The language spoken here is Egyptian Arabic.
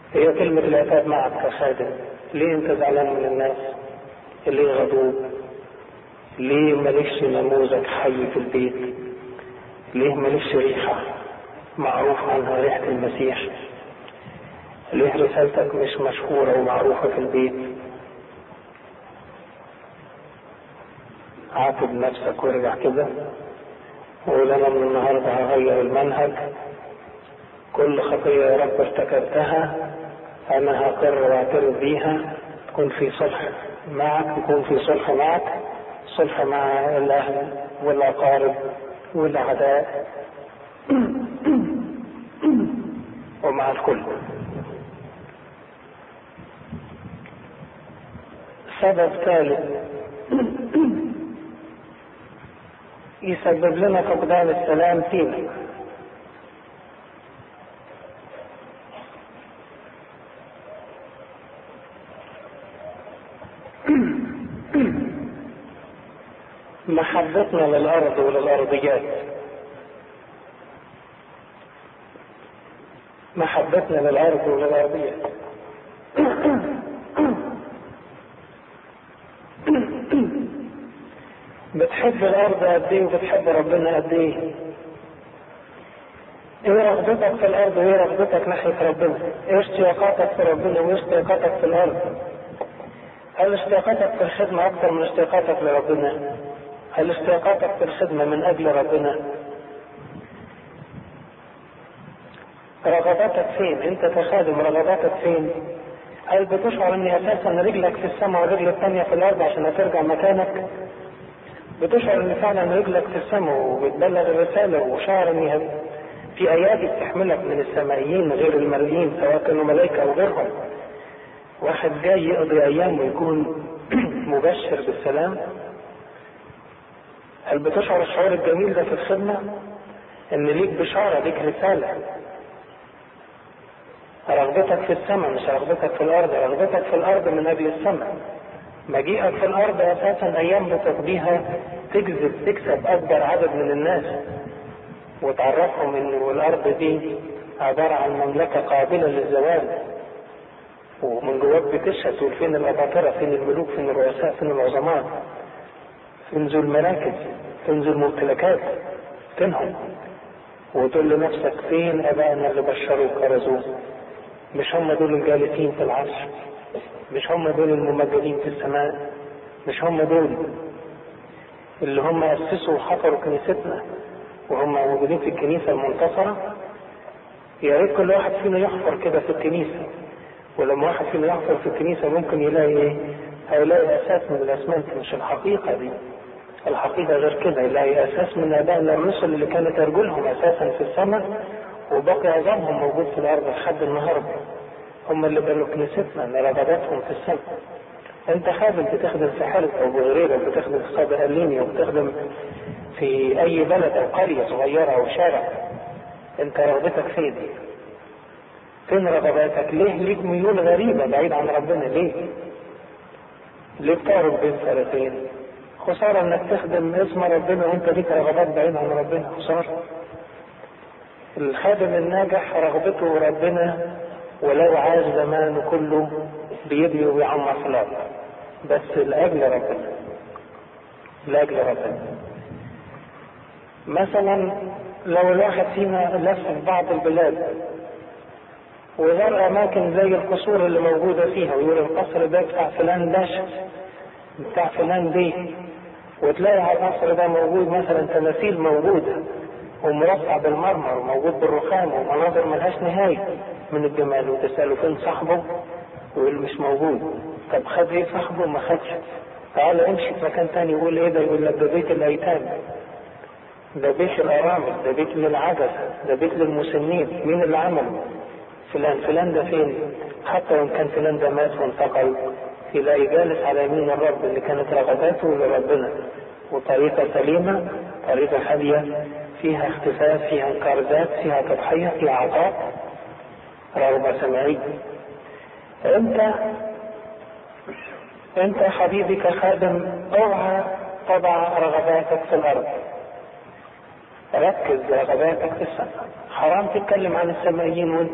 هي كلمة العتاب معك كخادم ليه انت زعلان من الناس ليه غضوب ليه مالكش نموذج حي في البيت ليه مالكش ريحة معروف عنها ريحة المسيح ليه رسالتك مش مشهورة ومعروفة في البيت عاتب نفسك وارجع كده وقول انا من النهارده هغير المنهج كل خطية يا رب ارتكبتها انا هقر واعترف بيها تكون في صلح معك تكون في صلح معك صلح مع الاهل والاقارب والاعداء ومع الكل سبب ثالث يسبب لنا فقدان السلام فينا محبتنا للأرض وللأرضيات محبتنا للأرض وللأرضيات بتحب الأرض قد إيه وبتحب ربنا قد إيه؟ إيه رغبتك في الأرض وإيه رغبتك ناحية ربنا؟ إيه اشتياقاتك في ربنا وإيه اشتياقاتك في الأرض؟ هل اشتياقاتك في الخدمة أكثر من اشتياقاتك لربنا؟ هل اشتياقاتك في الخدمة من أجل ربنا؟ رغباتك فين؟ أنت كخادم رغباتك فين؟ هل بتشعر إن أساسا رجلك في السماء والرجل الثانية في الأرض عشان هترجع مكانك؟ بتشعر إن فعلا رجلك في السماء وبتبلغ الرسالة وشعر إن في أيادي بتحملك من السمائيين غير المرئيين سواء كانوا ملائكة أو غيرهم. واحد جاي يقضي أيام ويكون مبشر بالسلام هل بتشعر الشعور الجميل ده في الخدمة؟ إن ليك بشارة ليك رسالة. رغبتك في السماء مش رغبتك في الأرض، رغبتك في الأرض من أجل السماء. مجيئك في الأرض أساسا أيام بتقضيها تجذب تكسب أكبر عدد من الناس وتعرفهم إن الأرض دي عبارة عن مملكة قابلة للزوال ومن جواك بتشهد تقول فين الأباطرة فين الملوك فين الرؤساء فين العظماء فين ذو المراكز فين ذو الممتلكات فينهم وتقول لنفسك فين ابائنا اللي بشروا وكرزوا مش هم دول الجالسين في العرش مش هم دول الممجدين في السماء مش هم دول اللي هم اسسوا وحفروا كنيستنا وهم موجودين في الكنيسه المنتصره يا ريت كل واحد فينا يحفر كده في الكنيسه ولما واحد فينا يحفر في الكنيسه ممكن يلاقي ايه؟ هيلاقي اساس من الاسمنت مش الحقيقه دي الحقيقة غير كده يلاقي أساس من آبائنا الرسل اللي كانت أرجلهم أساسا في السماء وباقي عظامهم موجود في الأرض لحد النهاردة هم اللي بنوا كنيستنا اللي رغباتهم في السماء أنت خادم بتخدم في حلب أو بغريرة بتخدم في صابة أليني وبتخدم في أي بلد أو قرية صغيرة أو شارع أنت رغبتك فين؟ فين رغباتك؟ ليه ليك ميول غريبة بعيد عن ربنا ليه؟ ليه بتعرف بين سنتين؟ خسارة انك تخدم اسم ربنا وانت ليك رغبات بعيد عن ربنا خسارة الخادم الناجح رغبته ربنا ولو عاش زمانه كله بيبني وبيعمر في الارض بس لاجل ربنا لاجل ربنا مثلا لو الواحد فينا لف في بعض البلاد وزار اماكن زي القصور اللي موجوده فيها ويقول القصر ده بتاع فلان باشا بتاع فلان بيه وتلاقي على القصر ده موجود مثلا تماثيل موجودة ومرصع بالمرمر وموجود بالرخام ومناظر ملهاش نهاية من الجمال وتسأله فين صاحبه يقول مش موجود طب خد ايه صاحبه ما خدش تعال امشي في مكان تاني يقول ايه ده يقول لك ده بيت الايتام ده بيت الارامل ده بيت للعجز ده بيت للمسنين مين اللي عمله فلان فلان ده فين حتى وان كان فلان ده مات وانتقل يلاقي جالس على يمين الرب اللي كانت رغباته لربنا وطريقة سليمة طريقة هادية فيها اختفاء فيها انكار ذات فيها تضحية فيها عطاء رغبة سمعية انت انت حبيبي كخادم اوعى تضع رغباتك في الارض ركز رغباتك في السماء حرام تتكلم عن السمائيين وانت